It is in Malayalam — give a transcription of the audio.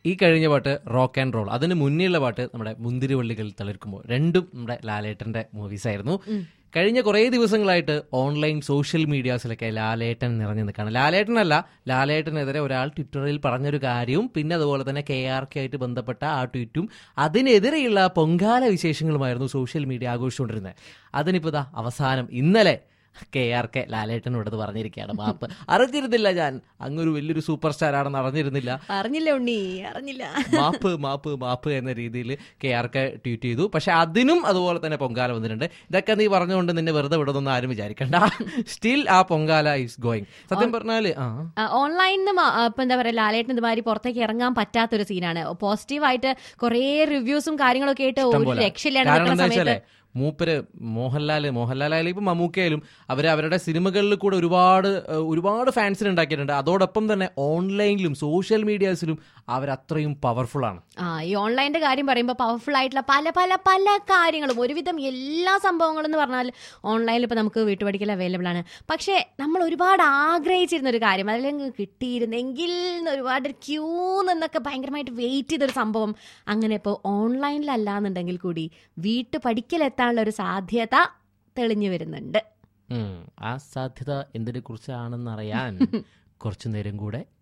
ഈ കഴിഞ്ഞ പാട്ട് റോക്ക് ആൻഡ് റോൾ അതിന് മുന്നേയുള്ള പാട്ട് നമ്മുടെ മുന്തിരിവള്ളികൾ തളിർക്കുമ്പോൾ രണ്ടും നമ്മുടെ ലാലേട്ടന്റെ മൂവീസ് ആയിരുന്നു കഴിഞ്ഞ കുറേ ദിവസങ്ങളായിട്ട് ഓൺലൈൻ സോഷ്യൽ മീഡിയാസിലൊക്കെ ലാലേട്ടൻ നിറഞ്ഞു നിൽക്കുകയാണ് ലാലേട്ടനല്ല ലാലേട്ടനെതിരെ ഒരാൾ ട്വിറ്ററിൽ പറഞ്ഞൊരു കാര്യവും പിന്നെ അതുപോലെ തന്നെ കെ ആർ കെ ആയിട്ട് ബന്ധപ്പെട്ട ആ ട്വീറ്റും അതിനെതിരെയുള്ള പൊങ്കാല വിശേഷങ്ങളുമായിരുന്നു സോഷ്യൽ മീഡിയ ആഘോഷിച്ചുകൊണ്ടിരുന്നത് അതിനിപ്പോ ദാ അവസാനം ഇന്നലെ കെ ആർ കെ ലാലേട്ടനോട് ഇത് പറഞ്ഞിരിക്കുകയാണ് മാപ്പ് അറിഞ്ഞിരുന്നില്ല ഞാൻ അങ്ങൊരു വലിയൊരു സൂപ്പർ സ്റ്റാർ ആണെന്ന് അറിഞ്ഞിരുന്നില്ല അറിഞ്ഞില്ല ഉണ്ണി അറിഞ്ഞില്ല മാപ്പ് മാപ്പ് മാപ്പ് എന്ന രീതിയിൽ കെ ആർ കെ ട്വീറ്റ് ചെയ്തു പക്ഷെ അതിനും അതുപോലെ തന്നെ പൊങ്കാല വന്നിട്ടുണ്ട് ഇതൊക്കെ നീ പറഞ്ഞുകൊണ്ട് നിന്നെ വെറുതെ വിടുന്നൊന്നും ആരും വിചാരിക്കണ്ട സ്റ്റിൽ ആ പൊങ്കാല ഈസ് ഗോയിങ് സത്യം പറഞ്ഞാല് ആ ഓൺലൈനിൽ നിന്ന് ഇപ്പൊ എന്താ പറയാ ലാലേട്ടൻ ഇതുമാതിരി പുറത്തേക്ക് ഇറങ്ങാൻ പറ്റാത്തൊരു സീനാണ് പോസിറ്റീവായിട്ട് കുറേ റിവ്യൂസും കാര്യങ്ങളൊക്കെ ആയിട്ട് ഒരു ഇഷ്ടംപോലെ. രക്ഷയില്ലാണ്ട് കാരണം നിൽക്കുന്ന എന്താ സമയത്ത് വെച്ചാലേ മൂപ്പര് മോഹൻലാല് മോഹൻലാലായാലും ഇപ്പൊ മമ്മൂക്കയിലും അവര് അവരുടെ സിനിമകളിൽ കൂടെ ഒരുപാട് ഏഹ്, ഒരുപാട് ഫാൻസിന് ഉണ്ടാക്കിയിട്ടുണ്ട് അതോടൊപ്പം തന്നെ ഓൺലൈനിലും സോഷ്യൽ മീഡിയാസിലും അവരത്രയും പവർഫുൾ ആണ് ആ ഈ ഓൺലൈൻ്റെ കാര്യം പറയുമ്പോൾ പവർഫുൾ ആയിട്ടുള്ള പല പല പല കാര്യങ്ങളും ഒരുവിധം എല്ലാ സംഭവങ്ങളും എന്ന് പറഞ്ഞാൽ ഓൺലൈനിൽ ഇപ്പോൾ നമുക്ക് വീട്ടുപടിക്കൽ അവൈലബിൾ ആണ് പക്ഷേ നമ്മൾ ഒരുപാട് ആഗ്രഹിച്ചിരുന്ന ഒരു കാര്യം അല്ലെങ്കിൽ കിട്ടിയിരുന്നെങ്കിൽ എന്ന് ഒരുപാട് ക്യൂ നിന്നൊക്കെ ഭയങ്കരമായിട്ട് വെയിറ്റ് ചെയ്തൊരു സംഭവം അങ്ങനെ ഇപ്പോൾ ഓൺലൈനിലല്ലാന്നുണ്ടെങ്കിൽ കൂടി വീട്ടുപടിക്കലെത്താനുള്ള ഒരു സാധ്യത തെളിഞ്ഞു വരുന്നുണ്ട് ഉം. ആ സാധ്യത എന്തിനെ കുറിച്ചാണെന്ന് അറിയാൻ കുറച്ചു നേരം കൂടെ